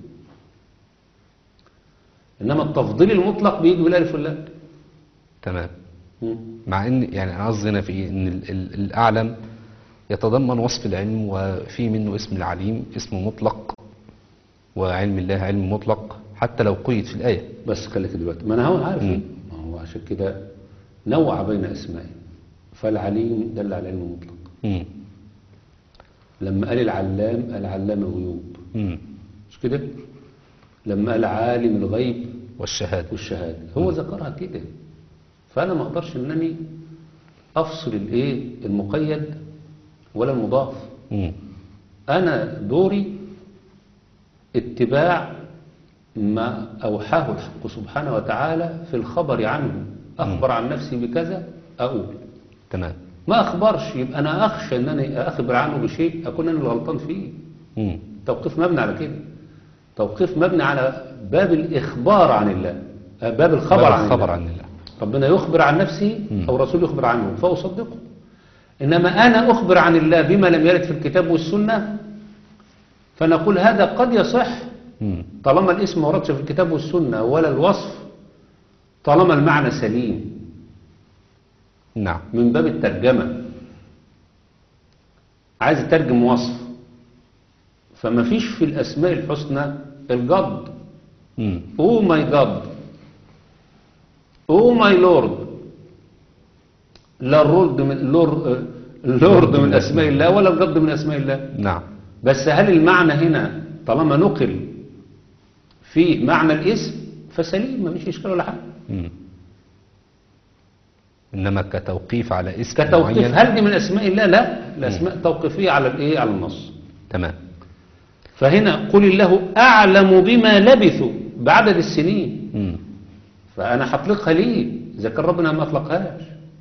إنما التفضيل المطلق بيجي بالألف واللام تمام مم. مع ان يعني انا قصدي هنا في إيه؟ ان ال- ال- الاعلم يتضمن وصف العلم وفي منه اسم العليم اسم مطلق وعلم الله علم مطلق حتى لو قيد في الايه بس خليك دلوقتي ما أنا هو عارف مم. ما هو عشان كده نوع بين أسمائه فالعليم دل على العلم المطلق مم. لما قال العلام قال علام الغيوب مم. مش كده لما قال عالم الغيب والشهاده والشهادة هو ذكرها كده فأنا ما أقدرش أنني أفصل الإيه المقيد ولا المضاف مم. أنا دوري اتباع ما أوحاه الحق سبحانه وتعالى في الخبر عنه أخبر عن نفسي بكذا أقول تمام ما أخبرش يبقى أنا أخشى أنني أخبر عنه بشيء أكون أنا الغلطان فيه مم. توقيف مبني على كده توقيف مبني على باب الإخبار عن الله آه، باب الخبر باب عن الخبر الله عن الله ربنا يخبر عن نفسه مم. أو رسول يخبر عنه فأصدقه إنما أنا أخبر عن الله بما لم يرد في الكتاب والسنة فنقول هذا قد يصح مم. طالما الاسم ما وردش في الكتاب والسنة ولا الوصف طالما المعنى سليم نعم من باب الترجمة عايز يترجم وصف فما فيش في الأسماء الحسنى الجد مم. او ماي جاد او ماي لورد لا الرولد من لور اللورد من اسماء الله ولا الجد من اسماء الله نعم بس هل المعنى هنا طالما نقل في معنى الاسم فسليم ما فيش اشكال ولا حاجه مم. انما كتوقيف على اسم كتوقيف معين هل دي من اسماء الله لا الاسماء توقيفيه على الايه على النص تمام فهنا قل الله اعلم بما لبثوا بعدد السنين مم. فأنا هطلقها ليه إذا كان ربنا ما أطلقهاش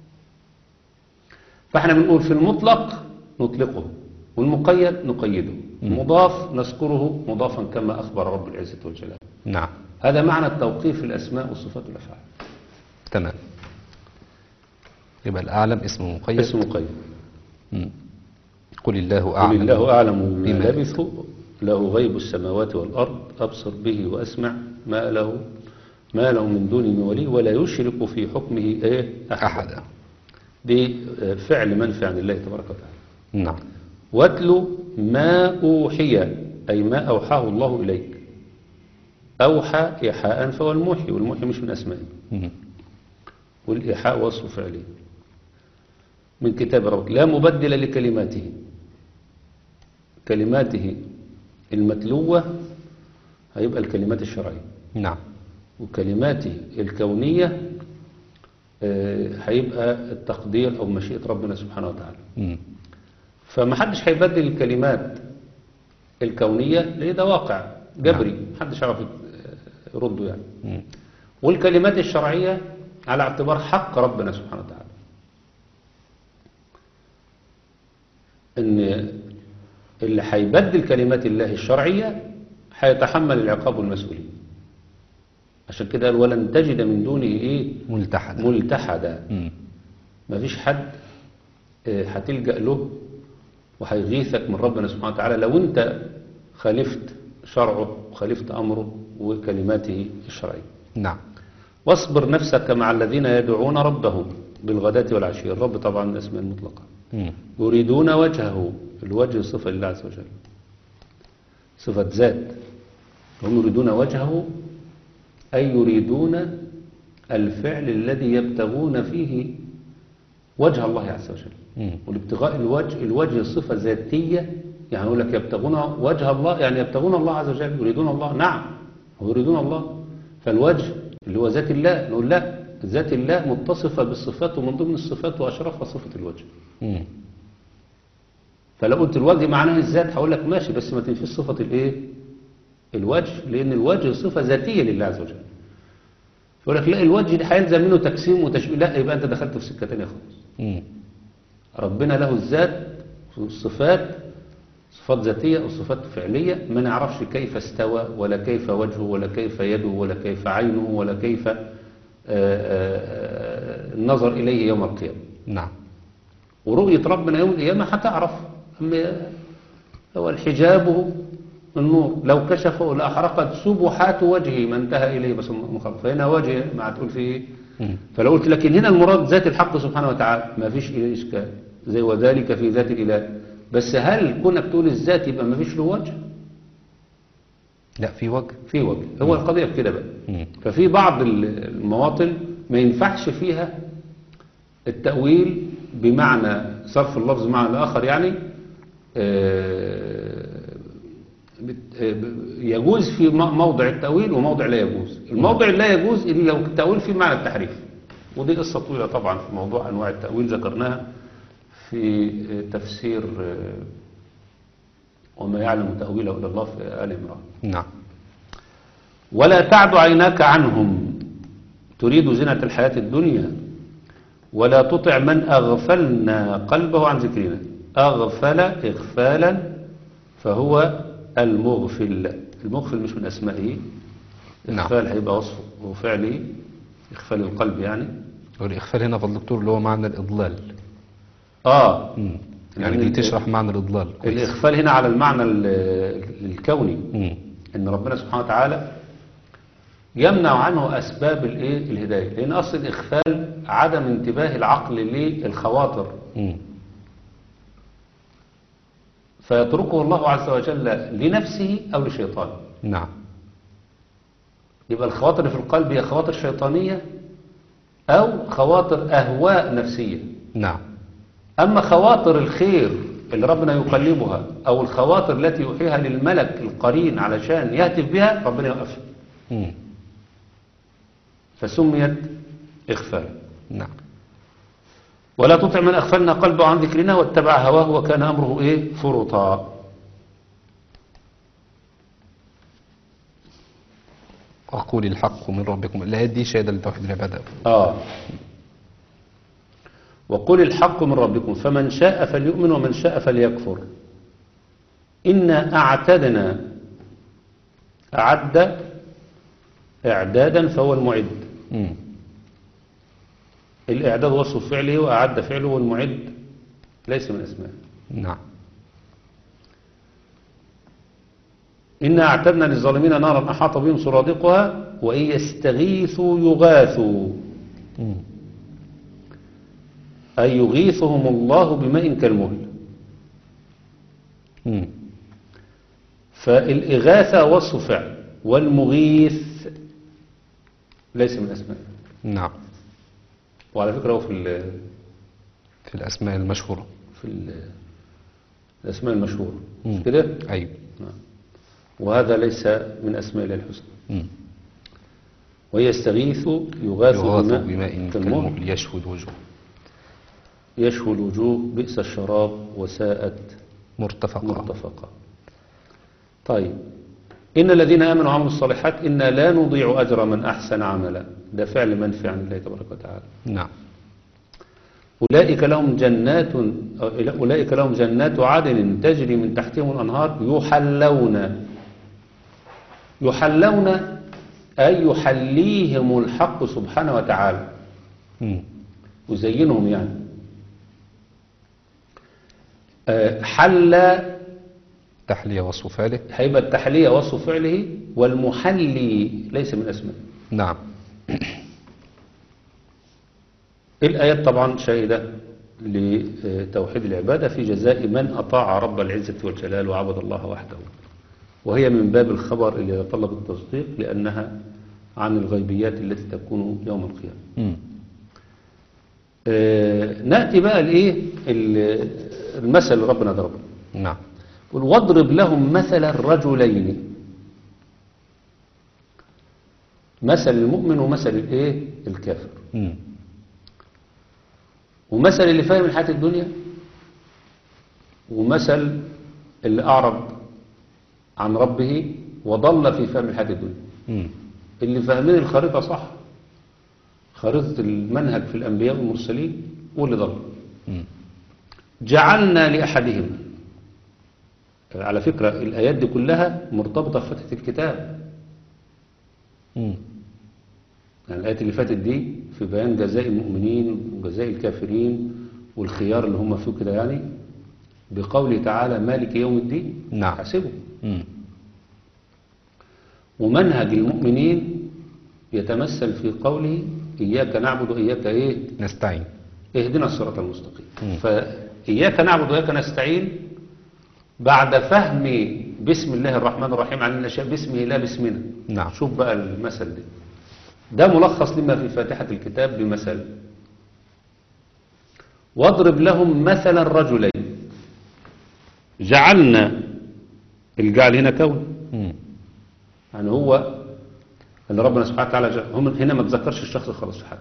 فإحنا بنقول في المطلق نطلقه والمقيد نقيده مضاف نذكره مضافا كما أخبر رب العزة والجلال نعم هذا معنى التوقيف في الأسماء والصفات والأفعال تمام يبقى الأعلم اسم مقيد اسم مقيد مم. قل الله قل أعلم الله أعلم بما بما لبثوا له غيب السماوات والأرض أبصر به وأسمع ما له ما له من دونه من ولي ولا يشرك في حكمه إيه أحدا دي آه، فعل منفي عن الله تبارك وتعالى نعم واتل ما أوحي أي ما أوحاه الله إليك أوحى إيحاء فهو الموحي والموحي مش من أسمائه مم. والإيحاء وصف فعله من كتاب ربك لا مبدل لكلماته كلماته المتلوة هيبقى الكلمات الشرعية نعم وكلماته الكونية آه، هيبقى التقدير أو مشيئة ربنا سبحانه وتعالى مم. فما حدش هيبدل الكلمات الكونية لأن ده واقع جبري محدش يعرف يرده يعني مم. والكلمات الشرعية على اعتبار حق ربنا سبحانه وتعالى ان اللي هيبدل كلمات الله الشرعية هيتحمل العقاب والمسؤولية عشان كده قال ولن تجد من دونه ايه ملتحدا ملتحدا مم. مفيش حد آه، هتلجأ له وهيغيثك من ربنا سبحانه وتعالى لو انت خالفت شرعه وخالفت امره وكلماته الشرعيه نعم واصبر نفسك مع الذين يدعون ربهم بالغداة والعشي الرب طبعا من الاسماء المطلقة مم. يريدون وجهه الوجه صفة لله عز وجل صفة ذات هم يريدون وجهه أي يريدون الفعل الذي يبتغون فيه وجه الله عز وجل مم. والابتغاء الوجه الوجه صفة ذاتية يعني يقول لك يبتغون وجه الله يعني يبتغون الله عز وجل يريدون الله نعم هو يريدون الله فالوجه اللي هو ذات الله نقول لا ذات الله متصفة بالصفات ومن ضمن الصفات وأشرفها صفة الوجه مم. فلو قلت الوجه معناه الذات هقول لك ماشي بس ما تنفيش صفة الايه الوجه لأن الوجه صفة ذاتية لله عز وجل يقول لك لا الوجه ده هيلزم منه تجسيم وتشبيه لا يبقى انت دخلت في سكه ثانيه خالص مم. ربنا له الذات والصفات صفات ذاتية وصفات فعلية ما نعرفش كيف استوى ولا كيف وجهه ولا كيف يده ولا كيف عينه ولا كيف آه، آه، آه، النظر إليه يوم القيامة نعم ورؤية ربنا يوم القيامة هتعرف أما هو الحجاب النور لو كشفه لأحرقت سبحات وجهه ما انتهى إليه بس مخالف فهنا وجه ما هتقول فيه إيه؟ مم. فلو قلت لكن هنا المراد ذات الحق سبحانه وتعالى ما فيش إليه إشكال زي وذلك في ذات الإله بس هل كونك تقول الذات يبقى ما فيش له وجه لا في وجه في وجه هو القضية في كده بقى مم. ففي بعض ال- المواطن ما ينفعش فيها التأويل بمعنى صرف اللفظ معنى الآخر يعني آه، بت- آه، ب- يجوز في م- موضع التأويل وموضع لا يجوز الموضع اللي لا يجوز اللي لو التأويل فيه معنى التحريف ودي قصة طويلة طبعا في موضوع أنواع التأويل ذكرناها في آه، تفسير آه، وما يعلم تأويله إلا الله في آل عمران نعم ولا تعد عيناك عنهم تريد زينة الحياة الدنيا ولا تطع من أغفلنا قلبه عن ذكرنا أغفل إغفالا فهو المغفل المغفل مش من أسمائه نعم. إغفال هيبقى وصفه وفعله إغفال القلب يعني والإخفال هنا فضل الدكتور اللي هو معنى الإضلال آه مم. يعني يعني دي تشرح معنى الإضلال كويس. الإغفال هنا على المعنى ال- الكوني مم. ان ربنا سبحانه وتعالى يمنع عنه اسباب الايه الهدايه لان اصل الاغفال عدم انتباه العقل للخواطر مم. فيتركه الله عز وجل لنفسه او لشيطانه نعم يبقى الخواطر اللي في القلب هي خواطر شيطانيه او خواطر اهواء نفسيه نعم اما خواطر الخير اللي ربنا يقلبها او الخواطر التي يوحيها للملك القرين علشان يهتف بها ربنا يوقفها مم. فسميت اغفال نعم ولا تطع من أغفلنا قلبه عن ذكرنا واتبع هواه وكان أمره إيه فرطا وقول الحق من ربكم الآيات دي شهادة لتوحيد العبادة آه وقل الحق من ربكم فمن شاء فليؤمن ومن شاء فليكفر إنا أعتدنا أعد إعدادا فهو المعد مم. الإعداد وصف فعله وأعد فعله والمعد ليس من أسمائه نعم إنا أعتدنا للظالمين نارا أحاط بهم سرادقها وإن يستغيثوا يغاثوا مم. أي يغيثهم الله بماء كالمهل مم. فالإغاثة وصف فعل والمغيث ليس من أسماء نعم وعلى فكرة هو في ال في الأسماء المشهورة في ال الأسماء المشهورة مش مم. كده؟ أيوة نعم. وهذا ليس من أسماء الله الحسنى مم. ويستغيث يغاث يغاث بماء بماء كالمهل كالمهل يشوي الوجوه يشوي الوجوه بئس الشراب وساءت مرتفقة مرتفقة طيب إن الذين آمنوا وعملوا الصالحات إنا لا نضيع أجر من أحسن عملا ده فعل منفي عن الله تبارك وتعالى نعم أولئك لهم جنات أولئك لهم جنات عدن تجري من تحتهم الأنهار يحلون يحلون أي يحليهم الحق سبحانه وتعالى مم. يزينهم يعني آه، حل تحلية وصف فعله هيبقى التحلية وصف فعله والمحلي ليس من أسماء نعم الآيات طبعا شاهدة لتوحيد العبادة في جزاء من أطاع رب العزة والجلال وعبد الله وحده وهي من باب الخبر اللي يتطلب التصديق لأنها عن الغيبيات التي تكون يوم القيامة مم. آه، نأتي بقى لإيه ال- المثل اللي ربنا ضربه نعم يقول واضرب لهم مثل الرجلين مثل المؤمن ومثل الايه الكافر مم. ومثل اللي فاهم الحياة الدنيا ومثل اللي أعرض عن ربه وضل في فهم الحياة الدنيا مم. اللي فاهمين الخريطة صح خريطة المنهج في الأنبياء والمرسلين واللي ضل مم. جعلنا لأحدهما على فكرة الآيات دي كلها مرتبطة بفتحة الكتاب مم. يعني الآيات اللي فاتت دي في بيان جزاء المؤمنين وجزاء الكافرين والخيار اللي هم فيه كده يعني بقوله تعالى مالك يوم الدين نعم. حاسبه مم. ومنهج المؤمنين يتمثل في قوله إياك نعبد وإياك إيه نستعين اهدنا الصراط المستقيم مم. فإياك نعبد وإياك نستعين بعد فهم بسم الله الرحمن الرحيم عن الأشياء باسمه لا باسمنا نعم. شوف بقى المثل ده ده ملخص لما في فاتحة الكتاب بمثل واضرب لهم مثلا رجلين جعلنا الجعل هنا كون مم. يعني هو اللي ربنا سبحانه وتعالى جعل هم هنا ما تذكرش الشخص خالص في حاجه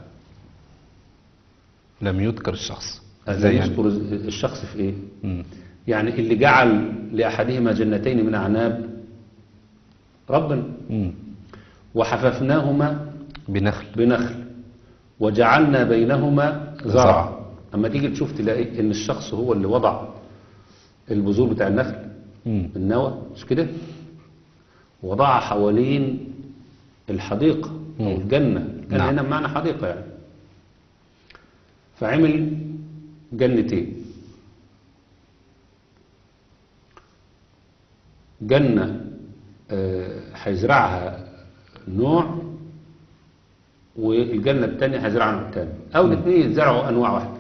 لم يذكر الشخص زي ازاي يعني يذكر الشخص في ايه مم. يعني اللي جعل لأحدهما جنتين من أعناب ربنا مم. وحففناهما بنخل بنخل وجعلنا بينهما زرع. زرع أما تيجي تشوف تلاقي إن الشخص هو اللي وضع البذور بتاع النخل مم. النوى مش كده وضعها حوالين الحديقة أو مم. الجنة الجنة نعم. هنا بمعنى حديقة يعني فعمل جنتين جنة آه، هيزرعها نوع والجنة التانية هيزرعها نوع تاني أو الاثنين يتزرعوا أنواع واحدة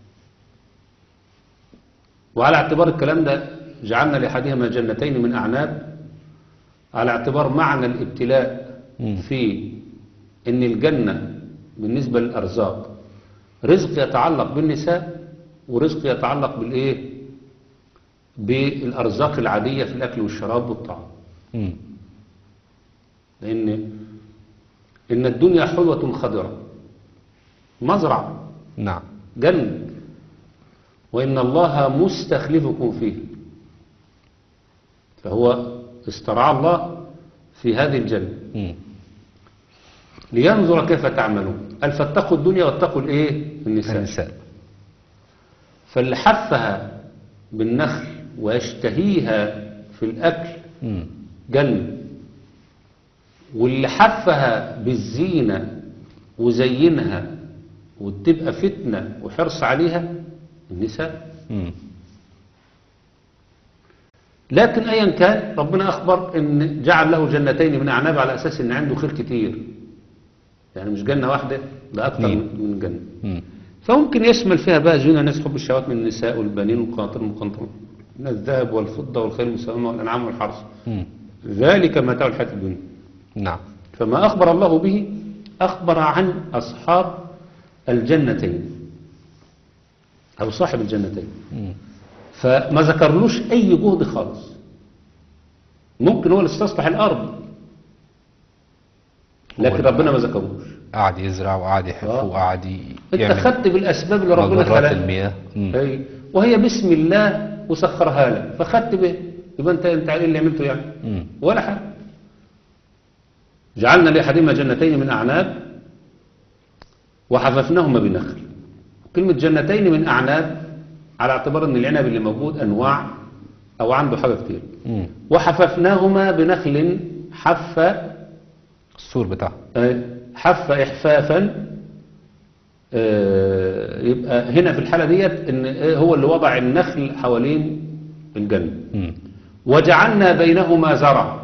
وعلى اعتبار الكلام ده جعلنا لأحدهما جنتين من أعناب على اعتبار معنى الابتلاء مم. في ان الجنة بالنسبة للأرزاق رزق يتعلق بالنساء ورزق يتعلق بالإيه بالأرزاق العادية في الأكل والشراب والطعام مم. لأن إن الدنيا حلوة خضرة مزرعة نعم جنة وإن الله مستخلفكم فيه فهو استرعى الله في هذه الجنة مم. لينظر كيف تعملون قال فاتقوا الدنيا واتقوا الايه النساء النساء فاللي حفها بالنخل ويشتهيها في الأكل مم. جنة واللي حفها بالزينة وزينها وتبقى فتنة وحرص عليها النساء مم. لكن ايا كان ربنا اخبر ان جعل له جنتين من اعناب على اساس ان عنده خير كتير يعني مش جنة واحدة ده اكتر اتنين. من من جنة مم. فممكن يشمل فيها بقى زينة ناس حب الشهوات من النساء والبنين والقناطر المقنطرة من الذهب والفضة والخيل المسومة والأنعام والحرث مم. ذلك متاع الحياة الدنيا نعم فما أخبر الله به أخبر عن أصحاب الجنتين أو صاحب الجنتين مم. فما ذكرلوش أي جهد خالص ممكن هو اللي استصلح الأرض لكن اللي- ربنا ما ذكروش قعد يزرع وقعد يحف آه. وقعد ي- انت يعمل خدت بالأسباب اللي ربنا مجرات خلقها المياه مم. أي. وهي بسم الله وسخرها لك فخدت به يبقى انت انت عليه اللي عملته يعني مم. ولا حاجه جعلنا لأحدهما جنتين من أعناب وحففناهما بنخل كلمة جنتين من أعناب على اعتبار أن العنب اللي موجود أنواع أو عنده حاجة كتير مم. وحففناهما بنخل حف السور بتاعها آه، حف إحفافا آه، يبقى هنا في الحالة ديت إن آه، هو اللي وضع النخل حوالين الجنة مم. وجعلنا بينهما زرع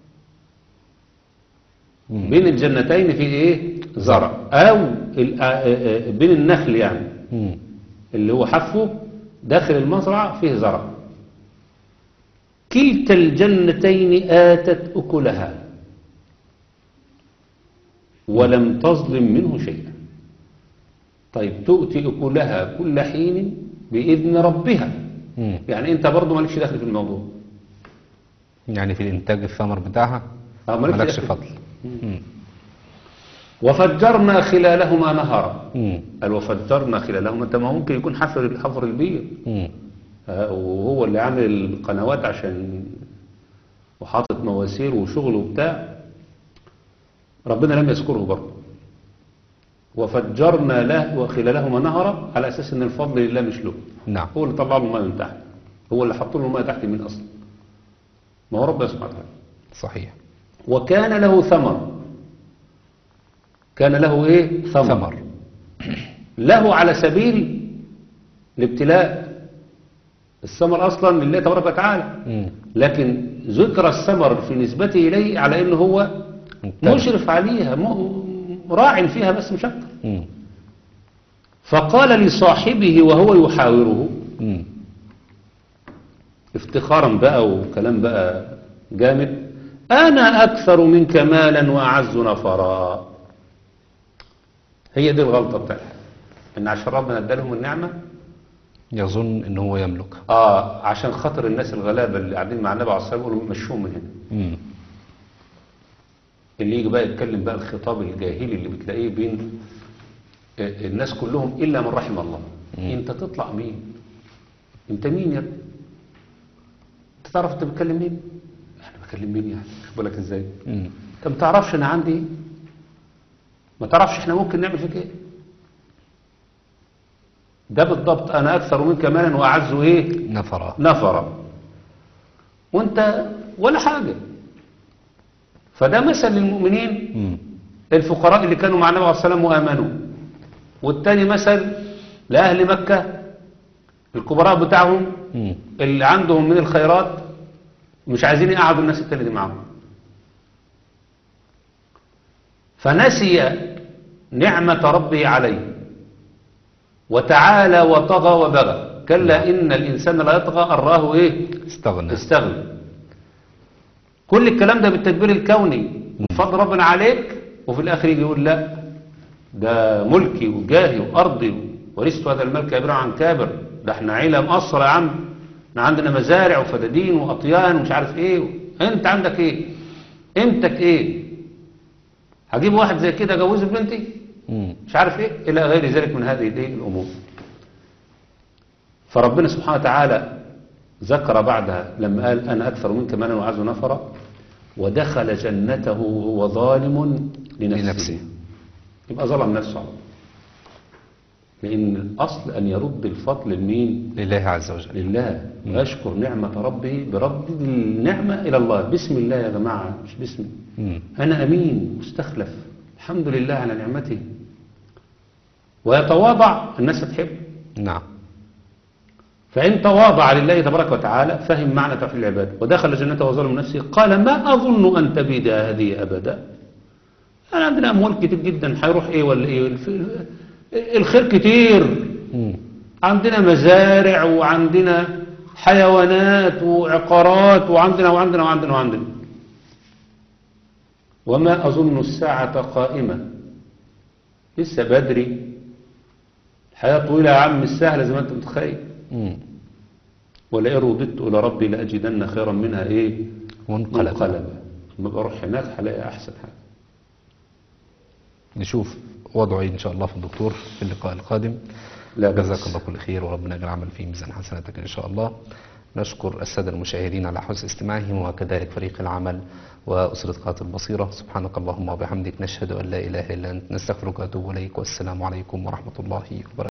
مم. بين الجنتين في ايه زرع او ال- آه، آه، آه، بين النخل يعني مم. اللي هو حفه داخل المزرعة فيه زرع كلتا الجنتين آتت أكلها ولم تظلم منه شيئا طيب تؤتي أكلها كل حين بإذن ربها مم. يعني أنت برضو مالكش دخل في الموضوع يعني في الإنتاج الثمر بتاعها آه، مالكش مالكش دخل. فضل مم. وفجرنا خلالهما نهرا مم. قال وفجرنا خلالهما انت ما ممكن يكون حفر حفر البير مم. آه، وهو اللي عامل القنوات عشان وحاطط مواسير وشغل وبتاع ربنا لم يذكره برضه وفجرنا له وخلالهما نهرا على اساس ان الفضل لله مش له نعم هو اللي طلع له الماء من تحت هو اللي حط له الماء تحت من اصلا ما هو ربنا سبحانه وتعالى صحيح وكان له ثمر كان له ايه ثمر, ثمر له على سبيل الابتلاء الثمر اصلا لله تبارك وتعالى مم. لكن ذكر الثمر في نسبته اليه على انه هو مبتلى. مشرف عليها م- راع فيها بس مش اكتر مم. فقال لصاحبه وهو يحاوره مم. افتخارا بقى وكلام بقى جامد انا اكثر منك مالا واعز نفرا هي دي الغلطه بتاعتها ان عشان ربنا ادالهم النعمه يظن ان هو يملك اه عشان خاطر الناس الغلابه اللي قاعدين مع النبي عليه الصلاه والسلام يقولوا مشوهم من هنا مم. اللي يجي بقى يتكلم بقى الخطاب الجاهلي اللي بتلاقيه بين آه، الناس كلهم الا من رحم الله مم. انت تطلع مين انت مين يا ابني انت تعرف انت بتكلم مين انا بكلم مين يعني خد بالك ازاي مم. انت ما تعرفش انا عندي ايه ما تعرفش احنا ممكن نعمل فيك ايه ده بالضبط انا اكثر منك مالا واعز ايه نفرا نفرا وانت ولا حاجه فده مثل للمؤمنين مم. الفقراء اللي كانوا مع النبي عليه الصلاه والسلام وامنوا والتاني مثل لاهل مكه الكبراء بتاعهم مم. اللي عندهم من الخيرات مش عايزين يقعدوا الناس التانية دي معاهم فنسي نعمة ربه عليه وتعالى وطغى وبغى كلا إن الإنسان لا يطغى أراه إيه استغنى استغنى كل الكلام ده بالتدبير الكوني فضل ربنا عليك وفي الآخر يجي يقول لا ده ملكي وجاهي وأرضي ورثت هذا الملك كبيرا عن كابر ده احنا عيلة مقصرة يا عم احنا عندنا مزارع وفدادين وأطيان ومش عارف ايه انت عندك ايه قيمتك ايه هجيب واحد زي كده اجوزه بنتي مم. مش عارف ايه الى غير ذلك من هذه الايه الامور فربنا سبحانه وتعالى ذكر بعدها لما قال انا اكثر منك مالا واعز نفرا ودخل جنته وهو ظالم لنفسه, لنفسه. يبقى ظلم نفسه على طول. لان الاصل ان يرد الفضل لمين لله عز وجل لله ويشكر نعمه ربه برد النعمه الى الله بسم الله يا جماعه مش باسمي مم. أنا أمين مستخلف الحمد لله على نعمته ويتواضع الناس تحب نعم فإن تواضع لله تبارك وتعالى فهم معنى توحيد العبادة ودخل جنته وظلم نفسه قال ما أظن أن تبيد هذه أبدا أنا عندنا أموال كتير جدا هيروح إيه ولا إيه الف- الخير كتير مم. عندنا مزارع وعندنا حيوانات وعقارات وعندنا وعندنا وعندنا وعندنا وما أظن الساعة قائمة لسه بدري الحياة طويلة يا عم مش سهلة زي ما أنت متخيل مم. ولئن رددت إلى ربي لأجدن خيرا منها إيه منقلب منقلبا لما بروح هناك هلاقي أحسن حاجة نشوف وضعه إيه إن شاء الله في الدكتور في اللقاء القادم لا بأس. جزاك الله كل خير وربنا يجعل العمل في ميزان حسناتك إن شاء الله نشكر السادة المشاهدين على حسن استماعهم وكذلك فريق العمل وأسرة قاتل البصيرة سبحانك اللهم وبحمدك نشهد أن لا إله إلا أنت نستغفرك وأتوب إليك والسلام عليكم ورحمة الله وبركاته